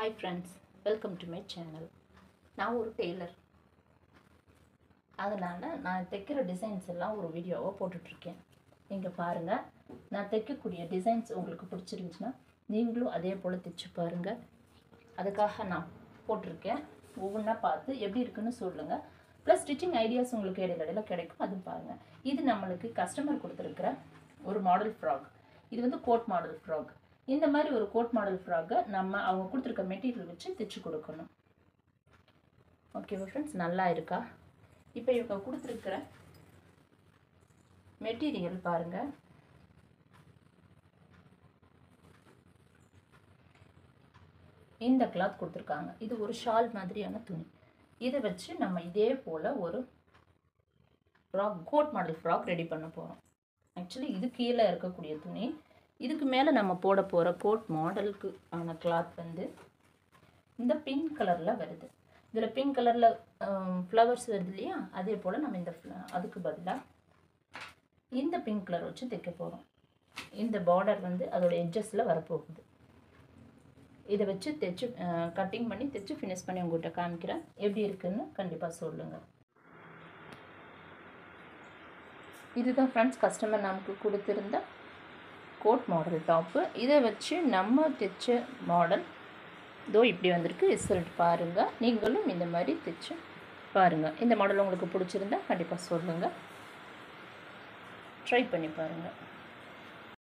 hi friends welcome to my channel நான் ஒரு Taylor அதனால் நான் தைக்கிற டிசைன்ஸ் எல்லாம் ஒரு வீடியோவாக போட்டுட்ருக்கேன் நீங்கள் பாருங்கள் நான் தைக்கக்கூடிய டிசைன்ஸ் உங்களுக்கு பிடிச்சிருந்துச்சுன்னா நீங்களும் அதே போல் தைச்சு பாருங்கள் அதுக்காக நான் போட்டிருக்கேன் ஒவ்வொன்றா பார்த்து எப்படி இருக்குன்னு சொல்லுங்கள் ப்ளஸ் ஸ்டிச்சிங் ஐடியாஸ் உங்களுக்கு இடையில இடையில கிடைக்கும் அதுவும் பாருங்கள் இது நம்மளுக்கு கஸ்டமர் கொடுத்துருக்குற ஒரு மாடல் ஃப்ராக் இது வந்து கோட் மாடல் ஃப்ராக் இந்த மாதிரி ஒரு கோட் மாடல் ஃப்ராக்கை நம்ம அவங்க கொடுத்துருக்க மெட்டீரியல் வச்சு தைச்சு கொடுக்கணும் ஓகேவா ஃப்ரெண்ட்ஸ் நல்லா இருக்கா இப்போ இவங்க கொடுத்துருக்குற மெட்டீரியல் பாருங்கள் இந்த கிளாத் கொடுத்துருக்காங்க இது ஒரு ஷால் மாதிரியான துணி இதை வச்சு நம்ம இதே போல் ஒரு frock coat model frock ready பண்ண போகிறோம் ஆக்சுவலி இது கீழே இருக்கக்கூடிய துணி இதுக்கு மேலே நம்ம போட போகிற கோட் மாடலுக்கு ஆன கிளாத் வந்து இந்த பிங்க் கலரில் வருது இதில் பிங்க் கலரில் ஃப்ளவர்ஸ் வருது இல்லையா அதே போல் நம்ம இந்த fla- அதுக்கு பதிலாக இந்த பிங்க் கலர் வச்சு தைக்க போகிறோம் இந்த பார்டர் வந்து அதோட எட்ஜஸில் வரப்போகுது இதை வச்சு தைச்சு கட்டிங் பண்ணி தைச்சு ஃபினிஷ் பண்ணி உங்கள்கிட்ட காமிக்கிறேன் எப்படி இருக்குன்னு கண்டிப்பாக சொல்லுங்கள் இதுதான் ஃப்ரெண்ட்ஸ் கஸ்டமர் நமக்கு கொடுத்துருந்த கோட் மாடல் டாப்பு இதை வச்சு நம்ம தைச்ச மாடல் இதோ இப்படி வந்திருக்கு ரிசல்ட் பாருங்கள் நீங்களும் இந்த மாதிரி தைச்சு பாருங்கள் இந்த மாடல் உங்களுக்கு பிடிச்சிருந்தா கண்டிப்பாக சொல்லுங்கள் ட்ரை பண்ணி பாருங்கள்